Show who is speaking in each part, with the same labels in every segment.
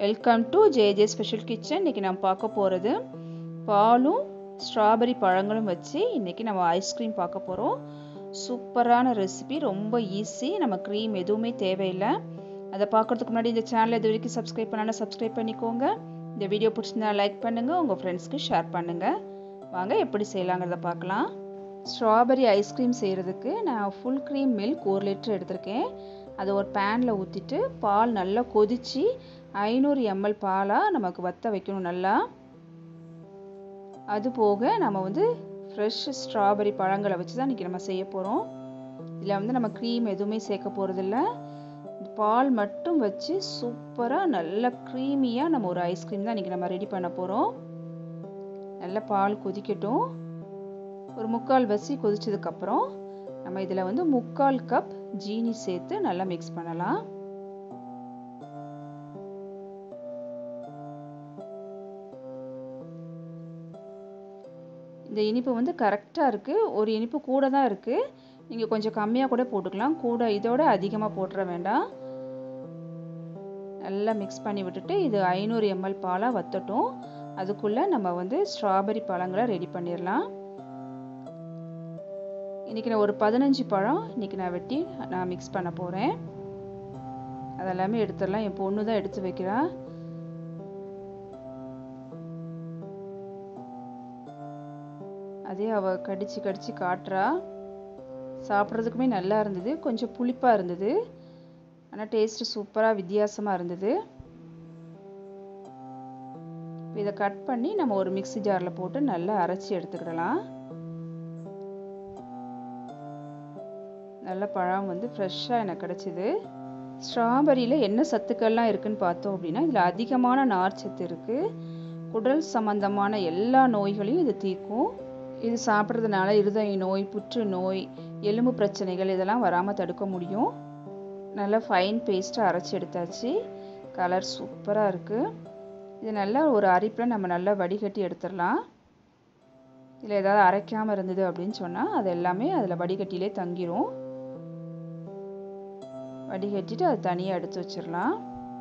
Speaker 1: welcome to JJ special kitchen இன்றைக்கி நம்ம பார்க்க போகிறது பாலும் ஸ்ட்ராபெரி பழங்களும் வச்சு இன்றைக்கி நம்ம ஐஸ்கிரீம் பார்க்க போகிறோம் சூப்பரான ரெசிபி ரொம்ப ஈஸி நம்ம க்ரீம் எதுவுமே தேவையில்லை அதை பார்க்குறதுக்கு முன்னாடி இந்த சேனலை இது வரைக்கும் சப்ஸ்கிரைப் பண்ணாலும் சப்ஸ்கிரைப் பண்ணிக்கோங்க இந்த வீடியோ பிடிச்சிருந்தா லைக் பண்ணுங்கள் உங்கள் ஃப்ரெண்ட்ஸ்க்கு ஷேர் பண்ணுங்கள் வாங்க எப்படி செய்யலாங்கிறத பார்க்கலாம் ஸ்ட்ராபெரி ஐஸ்கிரீம் செய்கிறதுக்கு நான் ஃபுல் க்ரீம் மில்க் ஒரு லிட்டர் எடுத்திருக்கேன் அதை ஒரு பேனில் ஊற்றிட்டு பால் நல்லா கொதித்து ஐநூறு எம்எல் பாலாக நமக்கு வற்ற வைக்கணும் நல்லா அது போக நம்ம வந்து ஃப்ரெஷ் ஸ்ட்ராபெரி பழங்களை வச்சு தான் இன்றைக்கி நம்ம செய்ய போகிறோம் இதில் வந்து நம்ம க்ரீம் எதுவுமே சேர்க்க போகிறதில்ல பால் மட்டும் வச்சு சூப்பராக நல்ல க்ரீமியாக நம்ம ஒரு ஐஸ்கிரீம் தான் இன்றைக்கி நம்ம ரெடி பண்ண போகிறோம் நல்ல பால் கொதிக்கட்டும் ஒரு முக்கால் வசி கொதிச்சதுக்கப்புறம் நம்ம இதில் வந்து முக்கால் கப் ஜீனி சேர்த்து நல்லா மிக்ஸ் பண்ணலாம் இந்த இனிப்பு வந்து கரெக்டாக இருக்குது ஒரு இனிப்பு கூட தான் இருக்குது நீங்கள் கொஞ்சம் கம்மியாக கூட போட்டுக்கலாம் கூட இதோட அதிகமாக போட்டுற வேண்டாம் நல்லா மிக்ஸ் பண்ணி விட்டுட்டு இது ஐநூறு எம்எல் பாலாக வத்தட்டும் அதுக்குள்ளே நம்ம வந்து ஸ்ட்ராபெரி பழங்களை ரெடி பண்ணிடலாம் இன்றைக்கி நான் ஒரு பதினஞ்சு பழம் இன்றைக்கி நான் வெட்டி நான் மிக்ஸ் பண்ண போகிறேன் அதெல்லாமே எடுத்துடலாம் என் பொண்ணு தான் எடுத்து வைக்கிறா அதே அவள் கடிச்சு கடிச்சு காட்டுறா சாப்பிட்றதுக்குமே நல்லா இருந்தது கொஞ்சம் புளிப்பாக இருந்தது ஆனால் டேஸ்ட்டு சூப்பராக வித்தியாசமாக இருந்தது இதை கட் பண்ணி நம்ம ஒரு மிக்சி ஜாரில் போட்டு நல்லா அரைச்சி எடுத்துக்கிடலாம் நல்ல பழம் வந்து ஃப்ரெஷ்ஷாக எனக்கு கிடச்சிது ஸ்ட்ராபெரியில் என்ன சத்துக்கள்லாம் இருக்குதுன்னு பார்த்தோம் அப்படின்னா இதில் அதிகமான நார்ச்சத்து இருக்குது குடல் சம்பந்தமான எல்லா நோய்களையும் இது தீர்க்கும் இது சாப்பிட்றதுனால இருதய நோய் புற்றுநோய் எலும்பு பிரச்சனைகள் இதெல்லாம் வராமல் தடுக்க முடியும் நல்லா ஃபைன் பேஸ்ட்டாக அரைச்சி எடுத்தாச்சு கலர் சூப்பராக இருக்குது இது நல்லா ஒரு அரிப்பில் நம்ம நல்லா வடிகட்டி எடுத்துடலாம் இதில் ஏதாவது அரைக்காமல் இருந்தது அப்படின்னு சொன்னால் அது எல்லாமே அதில் வடிகட்டிலே தங்கிரும் வடிகட்டிட்டு அது தனியாக எடுத்து வச்சிடலாம்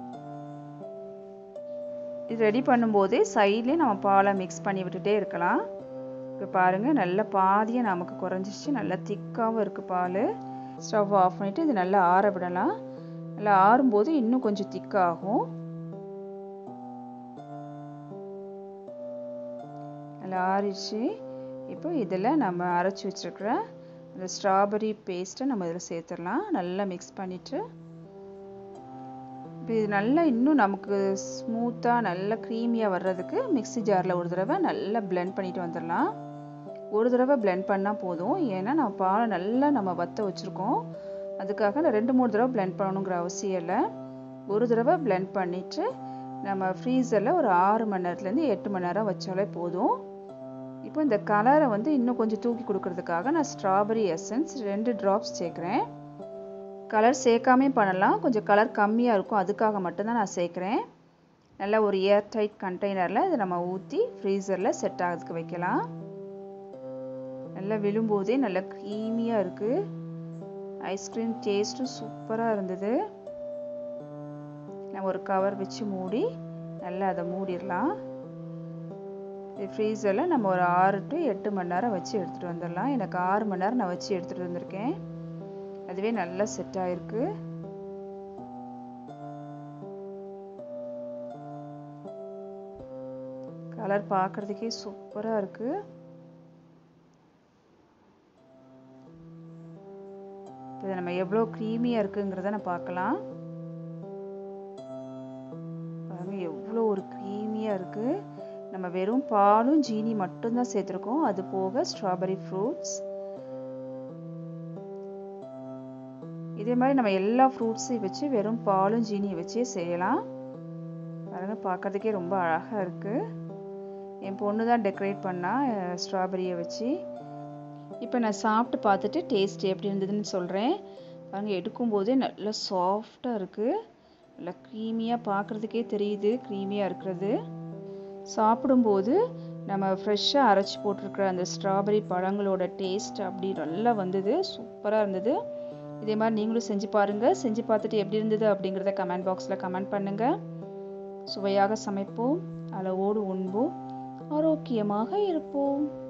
Speaker 1: இது ரெடி பண்ணும்போதே சைட்லேயே நம்ம பாலை மிக்ஸ் பண்ணி விட்டுட்டே இருக்கலாம் இப்போ பாருங்கள் நல்ல பாதியாக நமக்கு குறைஞ்சிச்சு நல்லா திக்காகவும் இருக்குது பால் ஸ்டவ் ஆஃப் பண்ணிவிட்டு இது நல்லா ஆற விடலாம் நல்லா ஆறும்போது இன்னும் கொஞ்சம் திக்காகும் நல்லா ஆறிடுச்சு இப்போ இதில் நம்ம அரைச்சி வச்சுருக்கிற அந்த ஸ்ட்ராபெரி பேஸ்ட்டை நம்ம இதில் சேர்த்துடலாம் நல்லா மிக்ஸ் பண்ணிவிட்டு இப்போ இது நல்லா இன்னும் நமக்கு ஸ்மூத்தாக நல்லா க்ரீமியாக வர்றதுக்கு மிக்ஸி ஜாரில் ஒரு தடவை நல்லா பிளெண்ட் பண்ணிட்டு வந்துடலாம் ஒரு தடவை பிளெண்ட் பண்ணால் போதும் ஏன்னா நம்ம பாலை நல்லா நம்ம வற்ற வச்சுருக்கோம் அதுக்காக நான் ரெண்டு மூணு தடவை பிளெண்ட் பண்ணணுங்கிற அவசியம் இல்லை ஒரு தடவை பிளெண்ட் பண்ணிவிட்டு நம்ம ஃப்ரீசரில் ஒரு ஆறு மணி நேரத்துலேருந்து எட்டு மணி நேரம் வச்சாலே போதும் இப்போ இந்த கலரை வந்து இன்னும் கொஞ்சம் தூக்கி கொடுக்கறதுக்காக நான் ஸ்ட்ராபெரி எசன்ஸ் ரெண்டு ட்ராப்ஸ் சேர்க்குறேன் கலர் சேர்க்காமே பண்ணலாம் கொஞ்சம் கலர் கம்மியாக இருக்கும் அதுக்காக மட்டும்தான் நான் சேர்க்குறேன் நல்லா ஒரு ஏர் டைட் கண்டெய்னரில் இதை நம்ம ஊற்றி ஃப்ரீசரில் செட் ஆகிறதுக்கு வைக்கலாம் நல்லா விழும்போதே நல்லா க்ரீமியாக இருக்குது ஐஸ்கிரீம் டேஸ்ட்டும் சூப்பராக இருந்தது நம்ம ஒரு கவர் வச்சு மூடி நல்லா அதை மூடிடலாம் இது ஃப்ரீசரில் நம்ம ஒரு ஆறு டு எட்டு மணி நேரம் வச்சு எடுத்துகிட்டு வந்துடலாம் எனக்கு ஆறு மணி நேரம் நான் வச்சு எடுத்துகிட்டு வந்திருக்கேன் அதுவே நல்லா செட் ஆகிருக்கு கலர் பார்க்குறதுக்கே சூப்பராக இருக்குது இதை நம்ம எவ்வளோ க்ரீமியாக இருக்குங்கிறத நான் பார்க்கலாம் பாருங்கள் எவ்வளோ ஒரு க்ரீமியாக இருக்குது நம்ம வெறும் பாலும் ஜீனி மட்டும்தான் சேர்த்துருக்கோம் அது போக ஸ்ட்ராபெரி ஃப்ரூட்ஸ் இதே மாதிரி நம்ம எல்லா ஃப்ரூட்ஸையும் வச்சு வெறும் பாலும் ஜீனியை வச்சே செய்யலாம் பாருங்கள் பார்க்கறதுக்கே ரொம்ப அழகாக இருக்குது என் பொண்ணு தான் டெக்கரேட் பண்ணால் ஸ்ட்ராபெரியை வச்சு இப்போ நான் சாப்பிட்டு பார்த்துட்டு டேஸ்ட் எப்படி இருந்ததுன்னு சொல்கிறேன் பாருங்கள் எடுக்கும்போதே நல்லா சாஃப்டாக இருக்குது நல்லா க்ரீமியாக பார்க்குறதுக்கே தெரியுது க்ரீமியாக இருக்கிறது சாப்பிடும்போது நம்ம ஃப்ரெஷ்ஷாக அரைச்சி போட்டிருக்கிற அந்த ஸ்ட்ராபெரி பழங்களோட டேஸ்ட் அப்படி நல்லா வந்தது சூப்பராக இருந்தது இதே மாதிரி நீங்களும் செஞ்சு பாருங்கள் செஞ்சு பார்த்துட்டு எப்படி இருந்தது அப்படிங்கிறத கமெண்ட் பாக்ஸில் கமெண்ட் பண்ணுங்கள் சுவையாக சமைப்போம் அளவோடு உண்போம் ஆரோக்கியமாக இருப்போம்